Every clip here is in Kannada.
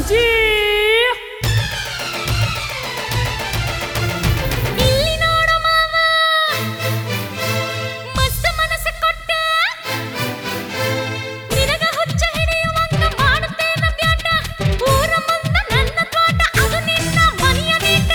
ರುಚಿ ಇಲ್ಲಿ ನೋಡು ಮಾವ ಮಸ್ತ್ ಮನಸ್ಸು ಕೊಟ್ಟೆ ನಿನಗ ಹುಚ್ಚ ಹಿಡಿಯುವಂಗ ಮಾಡುತ್ತೇನ ಬ್ಯಾಟ ಊರ ಮುಂದ ನನ್ನ ತೋಟ ಅದು ನಿನ್ನ ಮನೆಯ ನೀಟ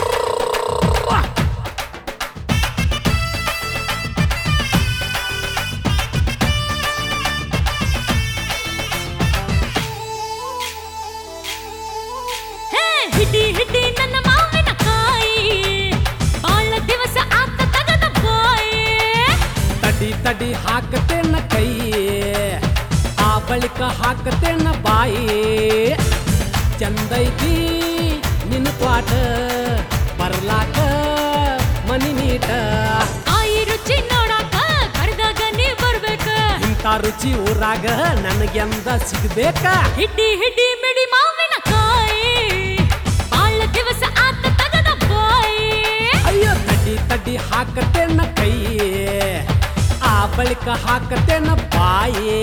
ಹೇ ಹಿಡಿ ಹಿಡಿ ನನ್ನ ಮಾವಿನ ಕಾಯಿ ಬಾಳ ದಿವಸ ಆತ ತಗದ ಬಾಯಿ ತಡಿ ತಡಿ ಹಾಕತೇನ ಕೈ ಆ ಬಳಿಕ ಹಾಕತೇನ ಬಾಯಿ ಚಂದೈತಿ ನಿನ್ನ ತ್ವಾಟ ಬರ್ಲಾಕ ಮನಿ ನೀಟ ಕಾಯಿ ರುಚಿ ನೋಡಾಕ ಕರೆದಾಗ ನೀ ಬರ್ಬೇಕ ಇಂಥ ರುಚಿ ಊರಾಗ ನನಗೆಂದ ಸಿಗ್ಬೇಕ ಹಿಡ್ಡಿ ಹಿಡ್ಡಿ ಮಿಡಿ ಮಾವಿನ ಕಾಯಿ ಬಾಳ ದಿವಸ ಆತ ತಗದ ಬಾಯಿ ಅಯ್ಯೋ ತಡಿ ತಡಿ ಹಾಕತೇನ ಕೈ ಆ ಬಳಿಕ ಹಾಕತೇನ ಬಾಯಿ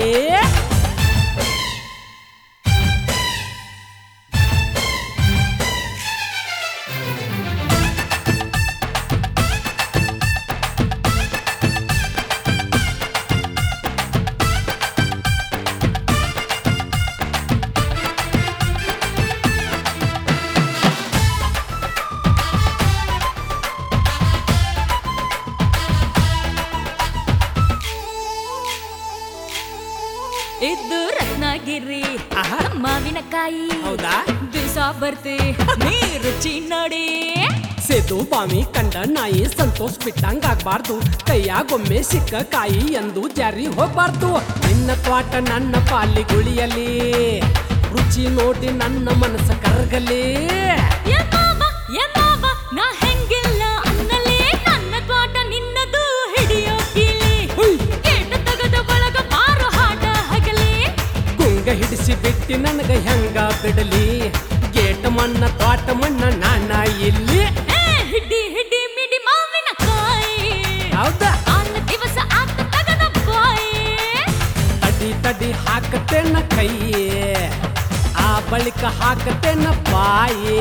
ಇದು ರತ್ನಗಿರಿ ಆಹಾ. ಮಾವಿನಕಾಯಿ ಹೌದಾ ದಿವಸ ಬರ್ತಿ ನೀ ರುಚಿ ನೋಡಿ ಸೇದು ಬಾವಿ ಕಂಡ ನಾಯಿ ಸಂತೋಷ್ ಬಿಟ್ಟಂಗ್ ಆಗ್ಬಾರ್ದು ಕೈಯಾಗೊಮ್ಮೆ ಸಿಕ್ಕ ಕಾಯಿ ಎಂದು ಜಾರಿ ಹೋಗ್ಬಾರ್ದು ನಿನ್ನ ತ್ವಾಟ ನನ್ನ ಪಾಲಿ ಗುಳಿಯಲಿ ರುಚಿ ನೋಡಿ ನನ್ನ ಮನಸ್ಸ ಕರಗಲಿ ಏ ಮಾವ, ಏ ಮಾವ, ನಾ ಹೆಂಗಿಲ್ಲ ಅನ್ನಲೇ ನನ್ನ ತ್ವಾಟ ನಿನ್ನದು ಹಿಡಿಯೋ ಕೀಲಿ ಹುಯ್! ಕೇಟ ತಗದ ಬಳಗ ಬಾರು ಹಾಡ ಹಗಲಿ ಗುಂಗ ಹಿಡಿಸಿ ಬಿಟ್ಟಿ ನನಗ ಹೆಂಗ ಬಿಡಲಿ ಗೇಟ್ ಮಣ್ಣ ತ್ವಾಟ ಮಣ್ಣ ನಾನ ಇಲ್ಲಿ ಏ ಹಿಡ್ಡಿ ಹಿಡ್ಡಿ ಮಿಡಿ ಮಾವಿನ ಕಾಯಿ ಹೌದಾ ಕಾಲ ದಿವಸ ಆತ ತಗದ ಬಾಯಿ ತಡಿ ತಡಿ ಹಾಕತೇನ ಕೈ ಆ ಬಳಿಕ ಹಾಕತೇನ ಬಾಯಿ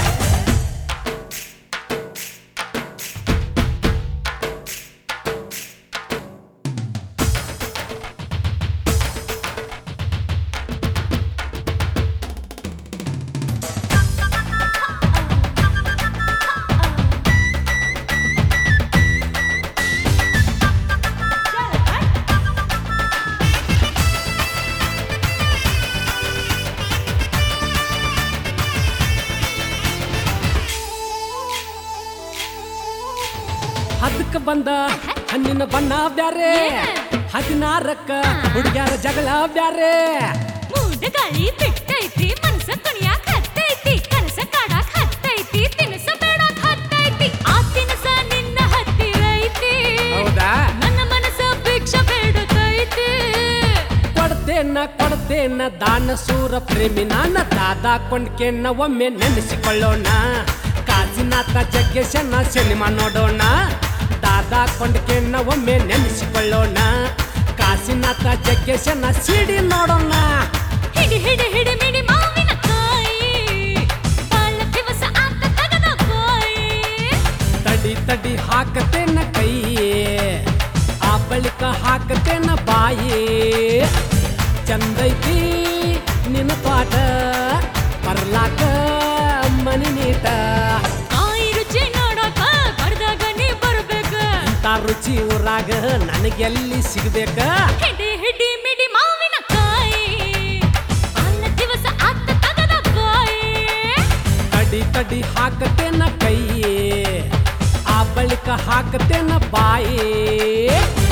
ಹದಕ್ಕ ಬಂದ ಹಣ್ಣಿನ ಬಣ್ಣ ಬ್ಯಾರೆ ಹದಿನಾರಕ್ಕ ಹುಡುಗ್ಯಾರ ಜಗಳ ಬ್ಯಾರೆ ಮೂಡ ಗಾಳಿ ಬಿಟ್ಟೈತಿ ಮನಸ ಕುಣಿಯಾಕ ಹತ್ತೈತಿ ಕನಸ ಕಾಡಾಕ ಹತ್ತೈತಿ ತಿನಸ ಬೇಡಾಕ ಹತ್ತೈತಿ ಆ ತಿನಸ ನಿನ್ನ ಹತ್ತಿರ ಐತಿ ಹೌದಾ ನನ್ನ ಮನಸ್ಸ ಭಿಕ್ಷ ಬೇಡತೈತಿ ಕೊಡ್ತೇನ ಕೊಡ್ತೇನ ದಾನ ಸೂರ ಪ್ರೇಮಿ ನಾನ ದಾದಾ ಕೊಂಡ್ಕೆನ್ನ ಒಮ್ಮೆ ನೆನೆಸಿಕೊಳ್ಳೋಣ ಕಾಸಿನಾಥ ಜಗ್ಗೇಶನ ಸಿನಿಮಾ ನೋಡೋಣ ದಾದಾ ಕೊಂಡ್ಕೆನ್ನ ಒಮ್ಮೆ ನೆನೆಸಿಕೊಳ್ಳೋಣ ಕಾಸಿನಾಥ ಜಗ್ಗೇಶನ ಸಿಡಿ ನೋಡೋಣ ಹಿಡಿ ಹಿಡಿ ಹಿಡಿ ಮಿಡಿ ಮಾವಿನ ಕಾಯಿ ಬಾಳ ದಿವಸ ಆತ ತಗದ ಬಾಯಿ ತಡಿ ತಡಿ ಹಾಕತೇನ ಕೈ ಆ ಬಳಿಕ ಹಾಕತೇನ ಬಾಯಿ ಚಂದೈತಿ ನಿನ್ನ ಪಾಠ ಬರ್ಲಾಕ ಮನಿ ನೀಟ ಕಾಯಿ ರುಚಿ ನೋಡಾಕ ಕಡ್ದಾಗ ನೀ ಬರ್ಬೇಕ ಇಂಥ ರುಚಿ ಊರಾಗ ನನಗೆಲ್ಲಿ ಸಿಗ್ಬೇಕ ಹಿಡಿ ಹಿಡಿ ಮಿಡಿ ಮಾವಿನ ಕಾಯಿ ಬಾಳ ದಿವಸ ಆತ ತಗದ ಬಾಯಿ ತಡಿ ತಡಿ ಹಾಕತೇನ ಕೈ ಆ ಬಳಿಕ ಹಾಕತೇನ ಬಾಯಿ